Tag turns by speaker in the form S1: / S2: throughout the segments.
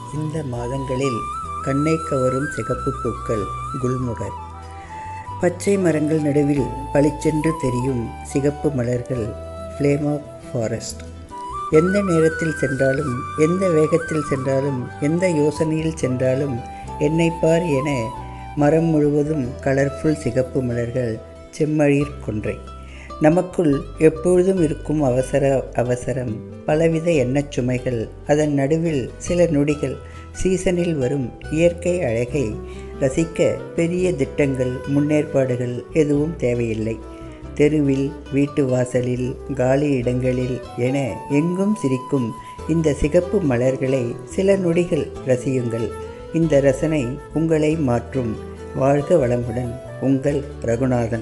S1: இந்த மாதங்களில் கண்ணை கவரும் சிகப்பு பூக்கள் குல்முகர் பச்சை மரங்கள் நடுவில் பளிச்சென்று தெரியும் சிகப்பு மலர்கள் ஃப்ளேம் ஆஃப் ஃபாரஸ்ட் எந்த நேரத்தில் சென்றாலும் எந்த வேகத்தில் சென்றாலும் எந்த யோசனையில் சென்றாலும் என்னை பார் என மரம் முழுவதும் கலர்ஃபுல் சிகப்பு மலர்கள் செம்மழிர் கொன்றை நமக்குள் எப்பொழுதும் இருக்கும் அவசர அவசரம் பலவித எண்ணச் சுமைகள் அதன் நடுவில் சில நொடிகள் சீசனில் வரும் இயற்கை அழகை ரசிக்க பெரிய திட்டங்கள் முன்னேற்பாடுகள் எதுவும் தேவையில்லை தெருவில் வீட்டு வாசலில் காலி இடங்களில் என எங்கும் சிரிக்கும் இந்த சிகப்பு மலர்களை சில நொடிகள் ரசியுங்கள் இந்த ரசனை உங்களை மாற்றும் வாழ்க வளமுடன் உங்கள் ரகுநாதன்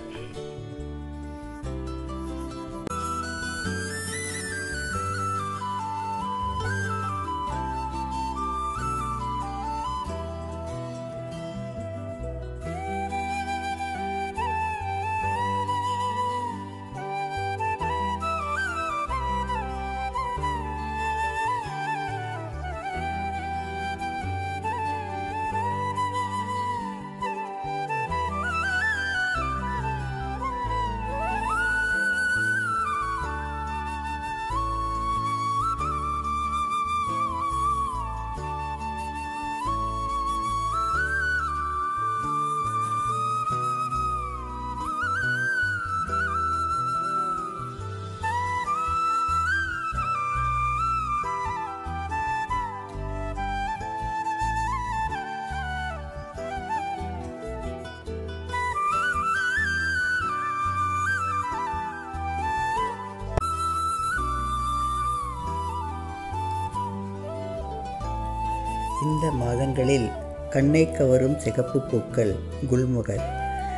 S1: இந்த மாதங்களில் கண்ணை கவரும் சிகப்பு பூக்கள் குல்முகர்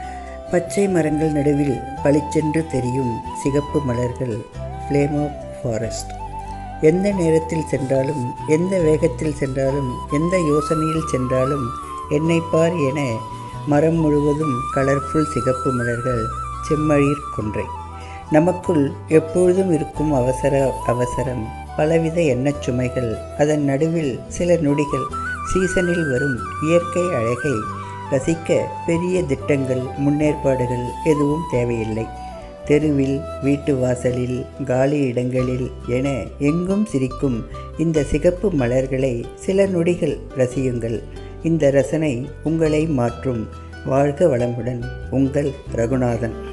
S1: பச்சை மரங்கள் நடுவில் பளிச்சென்று தெரியும் சிகப்பு மலர்கள் ஃப்ளேம் ஆஃப் ஃபாரஸ்ட் எந்த நேரத்தில் சென்றாலும் எந்த வேகத்தில் சென்றாலும் எந்த யோசனையில் சென்றாலும் என்னை பார் என மரம் முழுவதும் கலர்ஃபுல் சிகப்பு மலர்கள் செம்மழிர் கொன்றை நமக்குள் எப்பொழுதும் இருக்கும் அவசர அவசரம் பலவித எண்ணச் சுமைகள் அதன் நடுவில் சில நொடிகள் சீசனில் வரும் இயற்கை அழகை ரசிக்க பெரிய திட்டங்கள் முன்னேற்பாடுகள் எதுவும் தேவையில்லை தெருவில் வீட்டு வாசலில் காலி இடங்களில் என எங்கும் சிரிக்கும் இந்த சிகப்பு மலர்களை சில நொடிகள் ரசியுங்கள் இந்த ரசனை உங்களை மாற்றும் வாழ்க வளமுடன் உங்கள் ரகுநாதன்